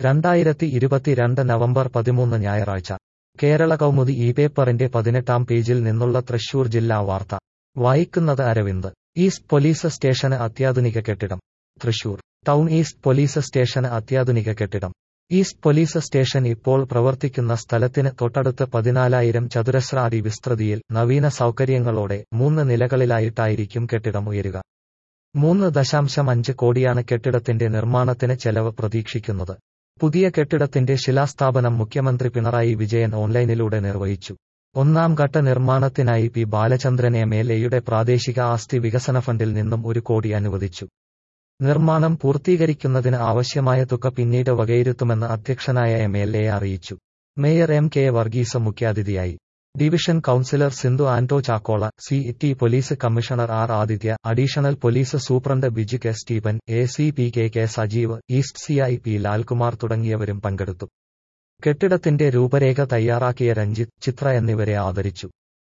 രണ്ടായിരത്തി ഇരുപത്തിരണ്ട് നവംബർ പതിമൂന്ന് ഞായറാഴ്ച കേരള കൗമുദി ഈ പേപ്പറിന്റെ പതിനെട്ടാം പേജിൽ നിന്നുള്ള തൃശൂർ ജില്ലാ വാർത്ത വായിക്കുന്നത് അരവിന്ദ് ഈസ്റ്റ് പോലീസ് സ്റ്റേഷന് അത്യാധുനിക കെട്ടിടം തൃശൂർ ടൗൺ ഈസ്റ്റ് പോലീസ് സ്റ്റേഷന് അത്യാധുനിക കെട്ടിടം ഈസ്റ്റ് പോലീസ് സ്റ്റേഷൻ ഇപ്പോൾ പ്രവർത്തിക്കുന്ന സ്ഥലത്തിന് തൊട്ടടുത്ത് പതിനാലായിരം ചതുരശ്ര അടി വിസ്തൃതിയിൽ നവീന സൗകര്യങ്ങളോടെ മൂന്ന് നിലകളിലായിട്ടായിരിക്കും കെട്ടിടം ഉയരുക മൂന്ന് ദശാംശം അഞ്ച് കോടിയാണ് കെട്ടിടത്തിന്റെ നിർമ്മാണത്തിന് ചെലവ് പ്രതീക്ഷിക്കുന്നത് പുതിയ കെട്ടിടത്തിന്റെ ശിലാസ്ഥാപനം മുഖ്യമന്ത്രി പിണറായി വിജയൻ ഓൺലൈനിലൂടെ നിർവഹിച്ചു ഒന്നാം ഘട്ട നിർമ്മാണത്തിനായി പി ബാലചന്ദ്രൻ എം എൽ എയുടെ പ്രാദേശിക ആസ്തി വികസന ഫണ്ടിൽ നിന്നും ഒരു കോടി അനുവദിച്ചു നിർമ്മാണം പൂർത്തീകരിക്കുന്നതിന് ആവശ്യമായ തുക പിന്നീട് വകയിരുത്തുമെന്ന് അധ്യക്ഷനായ എം എൽ എ അറിയിച്ചു മേയർ എം കെ വർഗീസ് മുഖ്യാതിഥിയായി division councillor Sindhu Anto Chakola city police commissioner R Aditya additional police superintendent Biju K Stephen A C P K K Sajeev east C I P Lalkumar തുടങ്ങിയവരും പങ്കെടുത്തു കെട്ടിടത്തിന്റെ രൂപരേഖ തയ്യാറാക്കിയ രഞ്ജിത്ത് ചിത്ര എന്നിവരെ ആദരിച്ചു